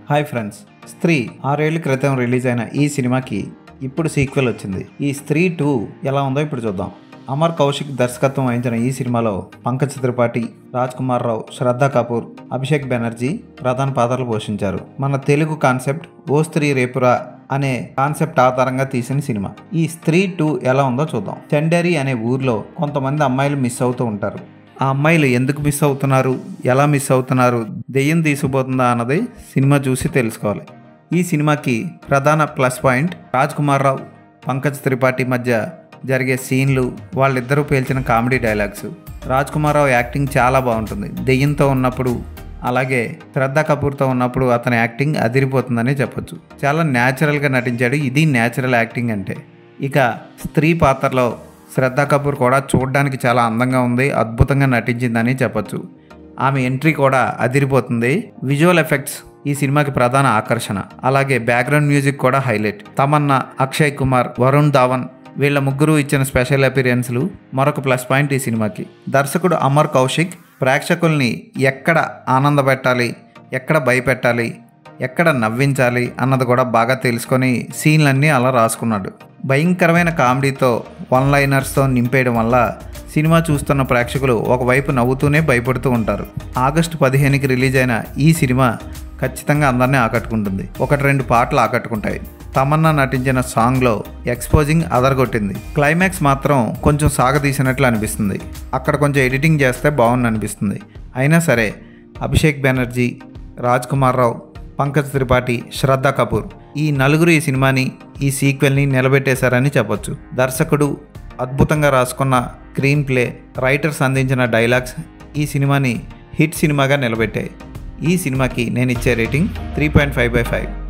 hi friends స్త్రీ ఆరేళ్ల క్రితం రిలీజ్ అయిన ఈ సినిమాకి ఇప్పుడు సీక్వెల్ వచ్చింది ఈ స్త్రీ టూ ఎలా ఉందో ఇప్పుడు చూద్దాం అమర్ కౌశిక్ దర్శకత్వం వహించిన ఈ సినిమాలో పంకజ్ త్రిపాఠి రాజ్ కుమార్ రావు శ్రద్ధా కపూర్ అభిషేక్ బెనర్జీ ప్రధాన పాత్రలు పోషించారు మన తెలుగు కాన్సెప్ట్ ఓ స్త్రీ రేపురా అనే కాన్సెప్ట్ ఆధారంగా తీసిన సినిమా ఈ స్త్రీ టూ ఎలా ఉందో చూద్దాం చెండేరి అనే ఊర్లో కొంతమంది అమ్మాయిలు మిస్ అవుతూ ఉంటారు ఆ అమ్మాయిలు ఎందుకు మిస్ అవుతున్నారు ఎలా మిస్ అవుతున్నారు దెయ్యం తీసుకుపోతుందా అన్నది సినిమా చూసి తెలుసుకోవాలి ఈ సినిమాకి ప్రధాన ప్లస్ పాయింట్ రాజ్ కుమార్ రావు పంకజ్ త్రిపాఠి మధ్య జరిగే సీన్లు వాళ్ళిద్దరూ పేల్చిన comedy dialogues Raj Kumar Rao acting చాలా బాగుంటుంది దెయ్యంతో ఉన్నప్పుడు అలాగే శ్రద్ధా కపూర్తో ఉన్నప్పుడు అతని యాక్టింగ్ అదిరిపోతుందని చెప్పొచ్చు చాలా న్యాచురల్గా నటించాడు ఇది న్యాచురల్ యాక్టింగ్ అంటే ఇక స్త్రీ పాత్రలో శ్రద్ధా కపూర్ కూడా చూడడానికి చాలా అందంగా ఉంది అద్భుతంగా నటించిందని చెప్పొచ్చు ఆమె ఎంట్రీ కూడా అదిరిపోతుంది విజువల్ ఎఫెక్ట్స్ ఈ సినిమాకి ప్రధాన ఆకర్షణ అలాగే బ్యాక్గ్రౌండ్ మ్యూజిక్ కూడా హైలైట్ తమన్నా అక్షయ్ కుమార్ వరుణ్ ధావన్ వీళ్ళ ముగ్గురు ఇచ్చిన స్పెషల్ అపీరియన్స్లు మరొక ప్లస్ పాయింట్ ఈ సినిమాకి దర్శకుడు అమర్ కౌశిక్ ప్రేక్షకుల్ని ఎక్కడ ఆనందపెట్టాలి ఎక్కడ భయపెట్టాలి ఎక్కడ నవ్వించాలి అన్నది కూడా బాగా తెలుసుకొని సీన్లన్నీ అలా రాసుకున్నాడు భయంకరమైన కామెడీతో వన్ లైనర్స్తో నింపేయడం వల్ల సినిమా చూస్తున్న ప్రేక్షకులు ఒకవైపు నవ్వుతూనే భయపడుతూ ఉంటారు ఆగస్టు పదిహేనుకి రిలీజ్ అయిన ఈ సినిమా ఖచ్చితంగా అందరినీ ఆకట్టుకుంటుంది ఒకటి రెండు పాటలు ఆకట్టుకుంటాయి తమన్నా నటించిన సాంగ్లో ఎక్స్పోజింగ్ అదరగొట్టింది క్లైమాక్స్ మాత్రం కొంచెం సాగదీసినట్లు అనిపిస్తుంది అక్కడ కొంచెం ఎడిటింగ్ చేస్తే బాగుంది అనిపిస్తుంది అయినా సరే అభిషేక్ బెనర్జీ రాజ్ కుమార్ రావు పంకజ్ త్రిపాఠి శ్రద్ధా కపూర్ ఈ నలుగురు ఈ సినిమాని ఈ సీక్వెల్ని నిలబెట్టేశారని చెప్పొచ్చు దర్శకుడు అద్భుతంగా రాసుకున్న స్క్రీన్ ప్లే రైటర్స్ అందించిన డైలాగ్స్ ఈ సినిమాని హిట్ సినిమాగా నిలబెట్టాయి ఈ సినిమాకి నేను ఇచ్చే rating three point five by five